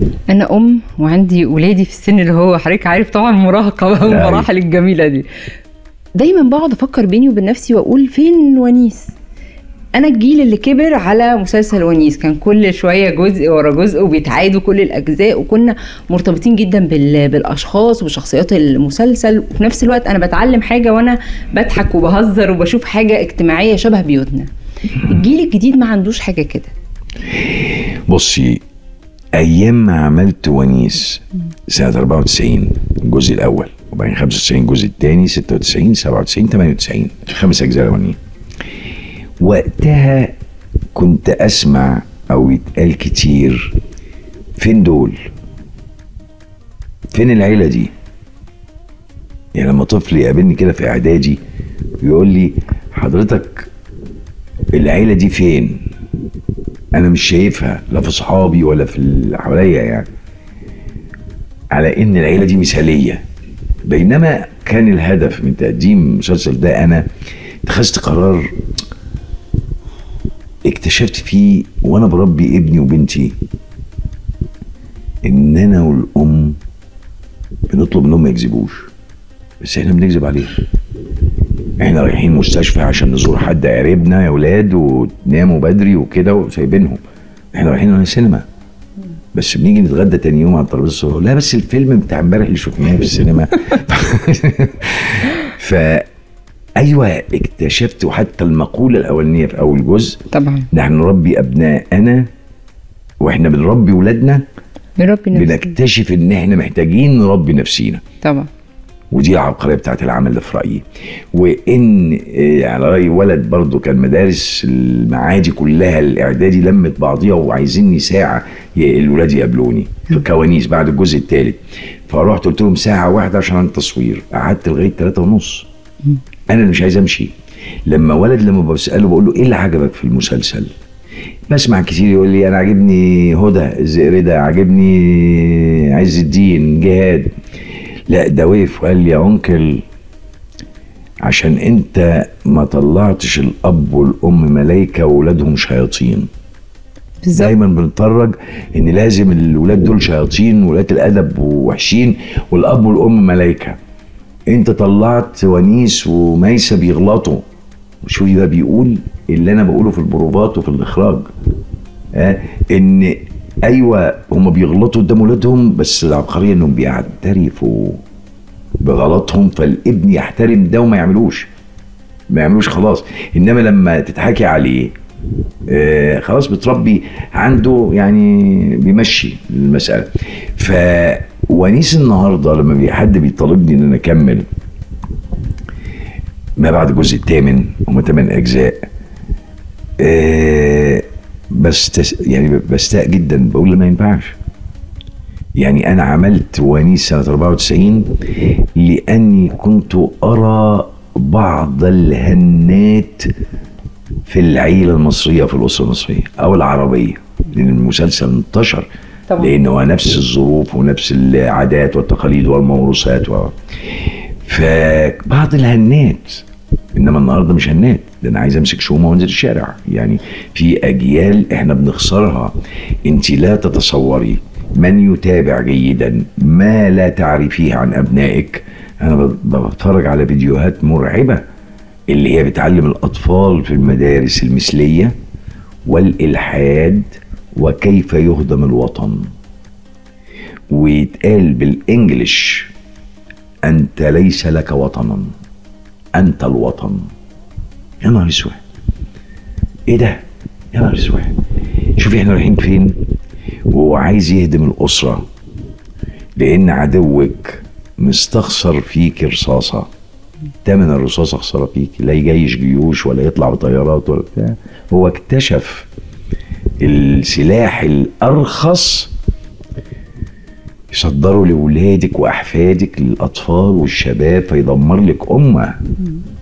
انا ام وعندي ولادي في السن اللي هو حضرتك عارف طبعا مراهقه بقى أيوة. والمراحل الجميله دي دايما بقعد افكر بيني وبين نفسي واقول فين ونيس انا الجيل اللي كبر على مسلسل ونيس كان كل شويه جزء ورا جزء وبيتعادوا كل الاجزاء وكنا مرتبطين جدا بال... بالاشخاص وشخصيات المسلسل وفي نفس الوقت انا بتعلم حاجه وانا بضحك وبهزر وبشوف حاجه اجتماعيه شبه بيوتنا الجيل الجديد ما عندوش حاجه كده بصي ايام ما عملت ونيس سنه 94 الجزء الاول وبعدين 95 الجزء الثاني 96 97 98 خمس اجزاء الاولانيين وقتها كنت اسمع او يتقال كتير فين دول فين العيله دي يعني لما طفل يقابلني كده في اعدادي يقول لي حضرتك العيله دي فين انا مش شايفها لا في صحابي ولا في اللي حواليا يعني على ان العيله دي مثاليه بينما كان الهدف من تقديم المسلسل ده انا اتخذت قرار اكتشفت فيه وانا بربي ابني وبنتي ان انا والام بنطلب منهم ما يكذبوش بس احنا بنكذب عليهم احنا رايحين مستشفى عشان نزور حد قريبنا يا ولاد وناموا بدري وكده وسايبينهم احنا رايحين سينما بس بنيجي نتغدى تاني يوم على الترابيزه الصغيرة. لا بس الفيلم بتاع امبارح اللي شفناه في السينما ف ايوه اكتشفت وحتى المقوله الاولانيه في اول جزء طبعا نحن نربي ابناءنا واحنا بنربي ولادنا نربي نفسنا بنكتشف ان احنا محتاجين نربي نفسينا طبعا ودي العبقريه بتاعت العمل ده في رايي وان آه، على راي ولد برضو كان مدارس المعادي كلها الاعدادي لمت بعضيها وعايزيني ساعه ي- الولاد يقابلوني في كوانيس بعد الجزء الثالث فرحت قلت لهم ساعه واحده عشان التصوير قعدت لغايه ثلاثة ونص انا اللي مش عايز امشي لما ولد لما بساله بقول له ايه اللي عجبك في المسلسل بسمع كتير يقول لي انا عاجبني هدى الزئردة عاجبني عز الدين جهاد لا ده وقف وقال لي يا انكل عشان انت ما طلعتش الاب والام ملايكه واولادهم شياطين بالظبط دايما بنتفرج ان لازم الولاد دول شياطين ولاد الادب ووحشين والاب والام ملايكه انت طلعت ونيس وميسه بيغلطوا وشوفي بقى بيقول اللي انا بقوله في البروفات وفي الاخراج آه ان ايوه هم بيغلطوا قدام ولادهم بس العبقريه انهم بيعترفوا بغلطهم فالابن يحترم ده وما يعملوش ما يعملوش خلاص انما لما تتحكي عليه آه خلاص بتربي عنده يعني بيمشي المساله فونيس النهارده لما بي- حد بيطالبني ان انا اكمل ما بعد الجزء الثامن هم ثمان اجزاء آه بس يعني بستاء جدا بقول له ما ينفعش يعني انا عملت ونيس سنه 94 لاني كنت ارى بعض الهنات في العيله المصريه في الاسره المصريه او العربيه لان المسلسل انتشر طبعا. لانه هو نفس الظروف ونفس العادات والتقاليد والموروثات و... فبعض الهنات انما النهارده مش هنات ده انا عايز امسك شومه وانزل الشارع يعني في اجيال احنا بنخسرها انت لا تتصوري من يتابع جيدا ما لا تعرفيه عن ابنائك انا ب- بتفرج على فيديوهات مرعبه اللي هي بتعلم الاطفال في المدارس المثليه والالحاد وكيف يهدم الوطن ويتقال بالانجلش انت ليس لك وطنا انت الوطن يا نهار اسود ايه ده يا نهار اسود شوفي احنا رايحين فين وهو عايز يهدم الاسره لان عدوك مستخسر فيك رصاصه تمن الرصاصه خساره فيك لا يجيش جيوش ولا يطلع بطيارات ولا بتاع هو اكتشف السلاح الارخص يصدره لاولادك واحفادك للاطفال والشباب فيدمر لك امه